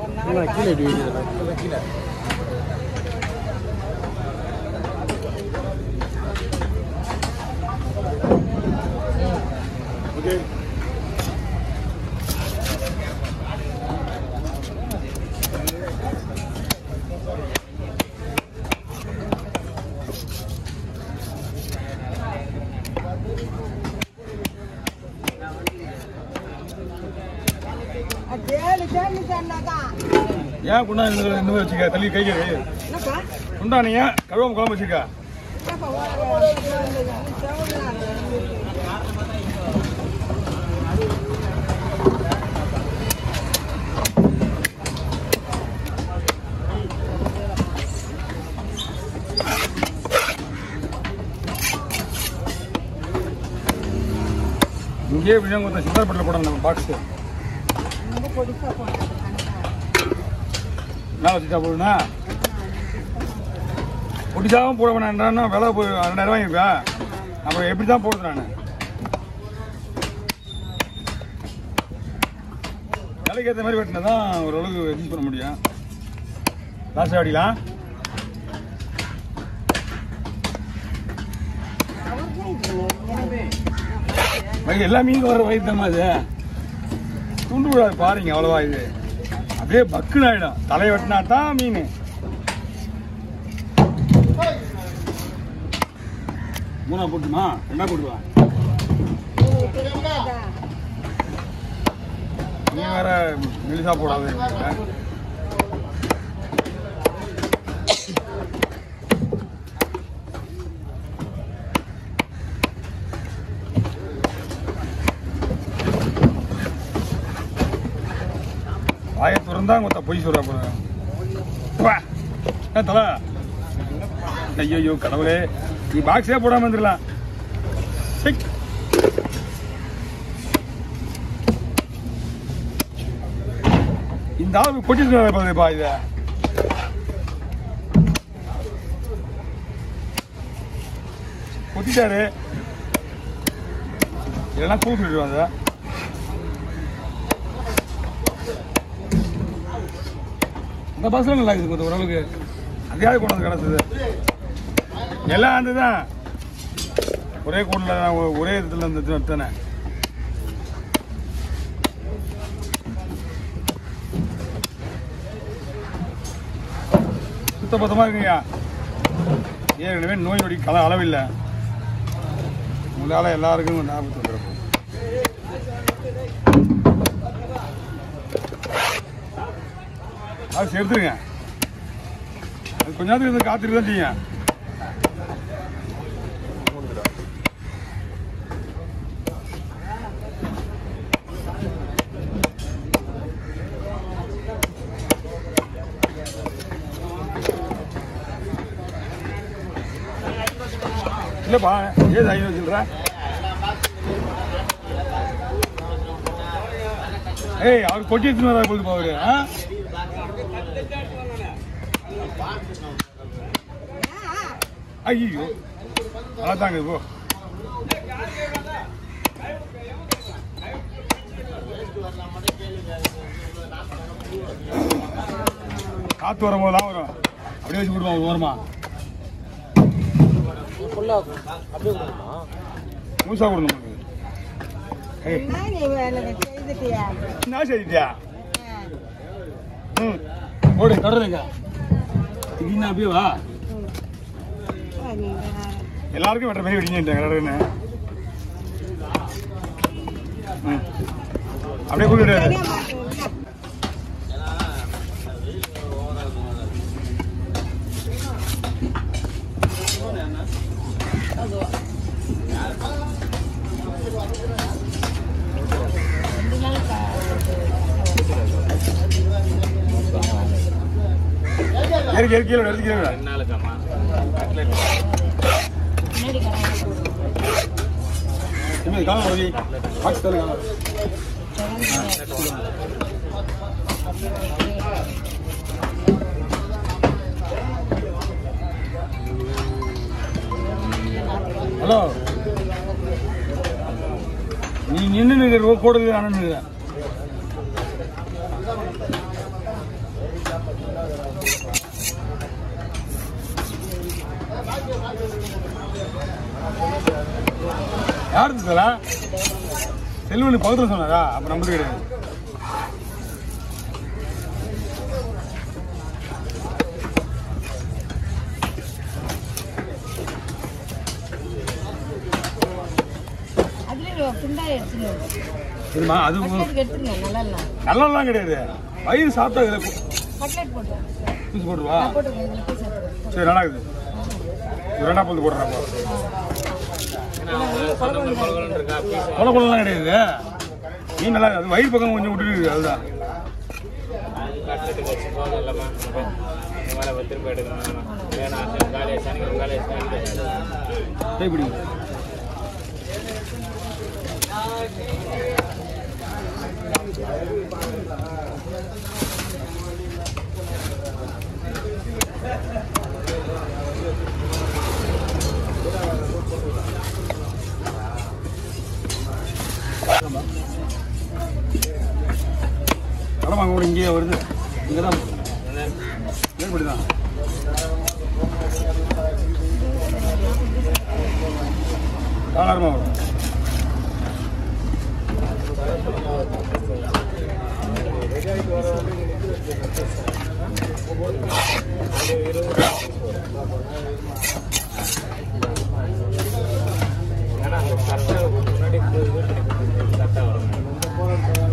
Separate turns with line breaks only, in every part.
கீழே இப்படி வைக்கிறது. கீழே
ஓகே ஏன் குண்டா இன்னும் வச்சுக்க தள்ளி கை கை குண்டா நீ ஏன் கழுவாம குழம்பு வச்சுக்க இங்கேயே விஷயம் கொஞ்சம் சிந்தார்பட்டில் போடணும் நம்ம பாக்ஸு என்ன வச்சுட்டா போடுனா ஒடிசாவும் போட வேணான்றான்னா விலை போய் ரெண்டாயிரம் வாங்கிப்பேன் அப்புறம் எப்படி தான் போடுறது நான் விலைக்கு ஏற்ற மாதிரி வெட்டினா தான் ஓரளவுக்கு யூஸ் பண்ண முடியும் லாஸ்ட் அடிக்கலாம் வயிறு எல்லா மீனுக்கும் வர வயிறு தான் அது துண்டு விடாது பாருங்க அவ்வளவா இது அப்படியே பக்குன்னு ஆயிடும் தலை வெட்டினா தான் மீன் மூணா போட்டுமா ரெண்டா போட்டுவா நீ வேற மெலிசா போடாது வாயை திறந்தா கொத்த பொய் சொல்ற போறேன் தல ஐயோ கடவுளே நீ பாக்ஸே போடாம வந்துடலாம் சிக். இந்த ஆள் கொட்டிருக்கா இத கொத்திட்டாரு இல்லைன்னா கூட்டு விடுவாங்க இந்த பஸ்ல நல்லா இருக்குது கொஞ்சம் ஓரளவுக்கு அதையாவது கொண்டு வந்து கிடச்சது எல்லாம் அந்த தான் ஒரே கூண்டில் தான் ஒ- ஒரே இதில் இருந்து தானே சுத்த பத்தமாக இருக்குங்கய்யா ஏற்கனவே நோய் நொடி கல அளவில்லை உங்களால் எல்லாருக்கும் கொஞ்சம் ஆபத்து வந்துருக்கும் அது சேர்த்துருங்க அது கொஞ்ச நேரத்துக்கு இருந்து காத்துட்டு தான் செய்யும் இல்லப்பா ஏது ஐநூறு சொல்ற ஏய் அவர் கொட்டி எடுத்துன்னு வரா போகுது அவரு ஆ? ஐயோ நல்லா தாங்க போ காத்து வரும் போதெல்லாம் வரும் அப்படியே வச்சு விடுவோம் ஒரு ஓரமா
ஃபுல்லா அப்படியே கொடுக்கணுமா
முழுசா கொடுங்க உங்களுக்கு ஏய் என்ன செய்தியா ம் ஓடு தொடருங்க திடீர்னு அப்படியே வா எல்லாருக்கும் வெட்ட மாதிரி வெடிங்கிட்டாங்க கடற்கன்னு ம் அப்படியே கொடுத்துட்டாரு இறக்கி இறக்கி கீழே எடுத்து கீழே இனிமே காலம் உதவி பாக்ஸ் தரு காலம் ஹலோ நீ நின்று நிற்கிற கூடுதல் நான் நிற்கிறேன் யாருக்கு தரா செல்வனு பக்கத்தில் சொன்னாரா அப்போ நம்மளுக்கு கிடையாது
அதுலயே பிண்டாய் எடுத்துருங்க
சரிம்மா அது
கட்லெட் எடுத்துருங்க நல்லா இல்லை
நல்லலாம் கிடையாது வயிறு சாப்பிட்டா இதில்
கட்லெட் போட்டு
பீஸ் போட்டுருவா
போட்டுருங்க இதில் பீஸ் எடுத்துருங்க
சரி நல்லா இருக்குது இது ரெண்டா பந்து போடுறேன் கொலை கொள்ளலாம் கிடையாது நீ நல்லா அது வயிறு பக்கம் கொஞ்சம் விட்டுருக்கு அதுதான்
கட்டத்துக்கு வச்சு போக இல்லாமல் இந்த மாதிரி திருப்பி எடுக்கணும் வேணாம் காலேஜ் சனிக்கிழமை காலேஜ்
கை பிடிங்க படம் வாங்க கூட இங்கேயே வருது இங்கே தான் ஏற்படி தான் தாராளமாக வரும்
ஏன்னா அந்த கரெக்டாக முன்னாடி கரெக்டாக வரும்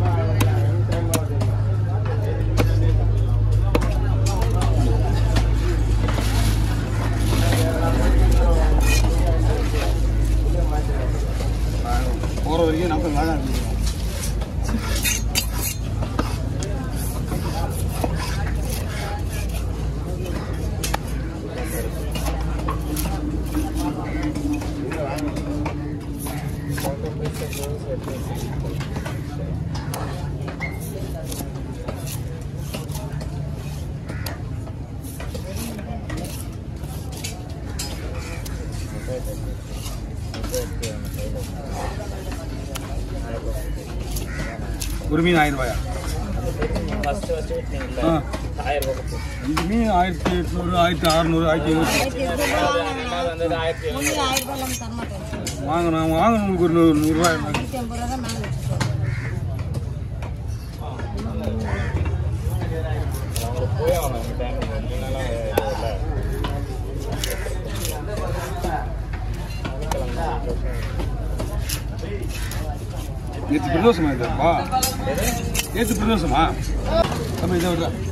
போகிற வரைக்கும் நம்ம வேலை இருக்குது ஒரு மீன் ஆயிரம் ரூபாயா
ஃபஸ்ட்டு ஃபஸ்ட்டு விட்டீங்கல்ல
ஆ
ஆயிரம் ரூபாய் கொடுத்து
அஞ்சு மீன் ஆயிரத்தி எட்நூறு ஆயிரத்தி அறநூறு ஆயிரத்தி ஐநூறு
ஆயிரத்தி எட்நூறு ரூபாய் வாங்கினாங்க
வந்தது ஆயிரத்தி
ஒன்று ஆயிரம் ரூபாய் இல்லாமல் தரமாட்டேன்
வாங்கணும் வாங்கணும் உங்களுக்கு ஒரு நூறு நூறுரூவா இருந்தாங்க
நூற்றி ஐம்பது ரூபா தான் மேலே வச்சுருக்கோம்
அவங்களுக்கு போய் ஆகணும் இந்த டைம் ரெண்டு நாளாக இல்லை
நேற்று பிரதோஷமா இதுப்பா நேற்று பிரதோஷமா நம்ம இதை வருதா